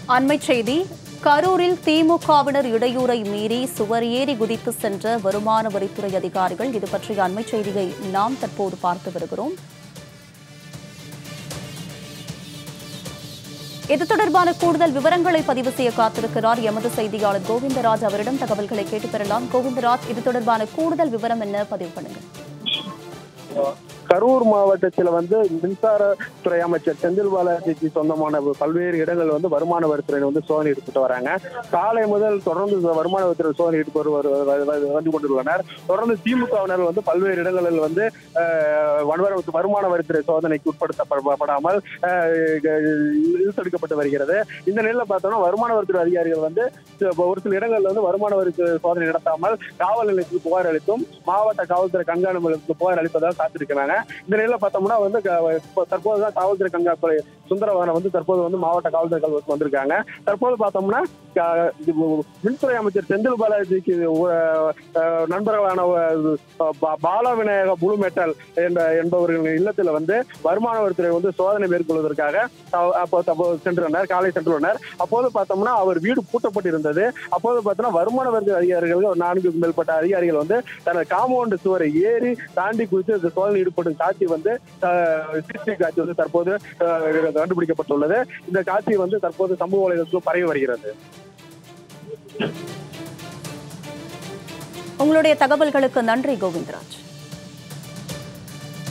அண்மைச் செய்தி கரூரில் திமுகவினர் இடையூறை மீறி சுவர் ஏறி குதித்து சென்ற வருமான வரித்துறை அதிகாரிகள் இது பற்றிய அண்மைச் செய்தியை நாம் தற்போது பார்த்து வருகிறோம் இது தொடர்பான கூடுதல் விவரங்களை பதிவு செய்ய காத்திருக்கிறார் எமது செய்தியாளர் கோவிந்தராஜ் அவரிடம் தகவல்களை கேட்டு பெறலாம் கோவிந்தராஜ் இது தொடர்பான கூடுதல் விவரம் என்ன பதிவு பண்ணுங்க கரூர் மாவட்டத்தில் வந்து மின்சாரத்துறை அமைச்சர் செந்தில் பாலாஜிக்கு சொந்தமான பல்வேறு இடங்கள் வந்து வருமான வரித்துறையினர் வந்து சோதனை எடுத்துட்டு வராங்க காலை முதல் தொடர்ந்து இந்த வருமான வரித்துறை சோதனை எடுத்து வரு- வரு- வரு- வரு- வந்து கொண்டுள்ளனர் தொடர்ந்து திமுகவினர் வந்து பல்வேறு இடங்களில் வந்து அஹ், வனவர- வருமான வரித்துறை சோதனைக்கு உட்படுத்தப்படாமல் அஹ், இழுத்தெடுக்கப்பட்டு வருகிறது இந்த நிலையில பார்த்தோம்னா வருமான வரித்துறை அதிகாரிகள் வந்து இப்ப ஒரு சில இடங்கள்ல வந்து வருமான வரித்துறை சோதனை நடத்தாமல் காவல் நிலையத்துக்கு புகார் அளித்தும் மாவட்ட காவல்துறை கண்காணிப்பு நிலையத்துக்கு புகார் அளிப்பதாக காத்திருக்கிறாங்க இந்த நிலையில பார்த்தோம்னா வந்து க- இப்ப தற்போதுதான் காவல்துறை கண்காணிப்பு சுந்தரவனம் வந்து தற்போது வந்து மாவட்ட காவல்துறை கல்வெட்டு வந்திருக்காங்க தற்போது பார்த்தோம்னா க- இது மின்துறை அமைச்சர் செந்தில் பாலாஜிக்கு உ- அஹ் நண்பர்களான அஹ், பா- பால விநாயக புளு மெட்டல் என்ற என்பவர்களின் இல்லத்துல வந்து வருமான வரித்துறை வந்து சோதனை மேற்கொள்வதற்காக த- அப்போ தப்போ- சென்றுள்ளனர் காலை சென்றுள்ளனர் அப்போது பார்த்தோம்னா அவர் வீடு பூட்டப்பட்டிருந்தது அப்போது பார்த்தோம்னா வருமான வரித்துறை அதிகாரிகள் ஒரு நான்கு மேற்பட்ட அதிகாரிகள் வந்து தனது காம்பவுண்ட் சுவரை ஏறி தாண்டி குறித்து இந்த சோதனை ஈடுபடும் காட்சி வந்து சிசிடிவி காட்சி வந்து தற்போது அஹ், கண்டுபிடிக்கப்பட்டுள்ளது இந்த காட்சி வந்து தற்போது சமூக வலைதளத்தில் பரவி வருகிறது உங்களுடைய தகவல்களுக்கு நன்றி கோவிந்தராஜ்